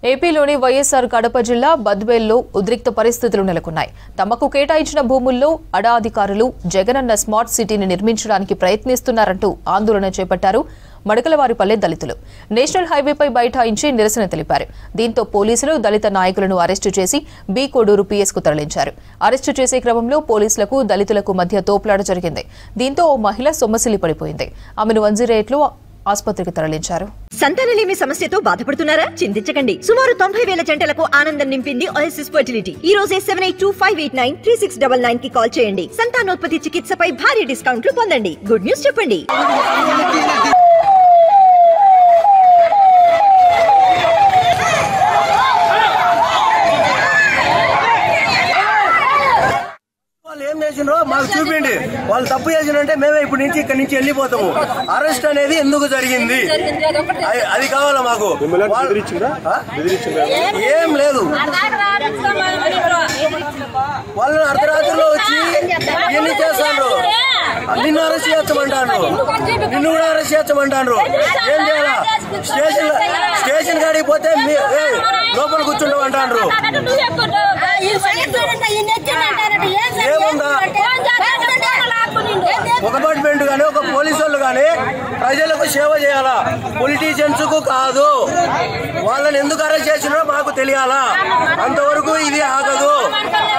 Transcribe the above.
ఏపీలోని వైఎస్ఆర్ కడప జిల్లా బద్వేల్లో ఉద్రిక్త పరిస్థితులు నెలకొన్నాయి తమకు కేటాయించిన భూముల్లో అడా అధికారులు జగనన్న స్మార్ట్ సిటీని నిర్మించడానికి ప్రయత్నిస్తున్నారంటూ ఆందోళన చేపట్టారు మడకలవారిపల్లె దళితులు నేషనల్ హైవేపై బైఠాయించి నిరసన తెలిపారు దీంతో పోలీసులు దళిత నాయకులను అరెస్టు చేసి బి కోడూరు పీఎస్ కు తరలించారు అరెస్టు చేసే క్రమంలో పోలీసులకు దళితులకు మధ్య తోపులాట జరిగింది దీంతో ఓ మహిళ సొమ్మసిల్లి పడిపోయింది ఆమెను వంజిరేట్లు ఆసుపత్రికి తరలించారు సంతానలేమి సమస్యతో బాధపడుతున్నారా చింతించకండి సుమారు తొంభై వేల జంటలకు ఆనందం నింపింది ఓఎస్ఎస్ ఫర్టిలిటీ ఈ రోజే seven eight two five eight nine three six double nine కి కాల్ చేయండి సంతానోత్పత్తి చికిత్సపై భారీ డిస్కౌంట్లు పొందండి గుడ్ న్యూస్ చెప్పండి వాళ్ళు ఏం చేసిండ్రో మాకు చూపిండి వాళ్ళు తప్పు చేసినంటే మేమే ఇప్పటి నుంచి ఇక్కడి నుంచి వెళ్ళిపోతాము అరెస్ట్ అనేది ఎందుకు జరిగింది అది- అది కావాలా మాకు వాళ్ళు- ఆ? ఏం లేదు వాళ్ళు అర్ధరాత్రిలో వచ్చి ఎన్ని చేస్తాండ్రు నిన్ను అరెస్ట్ చేయొచ్చమంటాను నిన్ను కూడా అరెస్ట్ చేయొచ్చమంటాను ఏం చేయాలా స్టేషన్ స్టేషన్ కాడికి పోతే మీ- ఏయ్, లోపల కూర్చుంటామంటారు ఒక డిపార్ట్మెంట్ గానీ ఒక పోలీసు వాళ్ళు గానీ ప్రజలకు సేవ చేయాలా పొలిటీషియన్స్ కు కాదు వాళ్ళని ఎందుకు అరెస్ట్ చేసినారో మాకు తెలియాలా అంతవరకు ఇది ఆగదు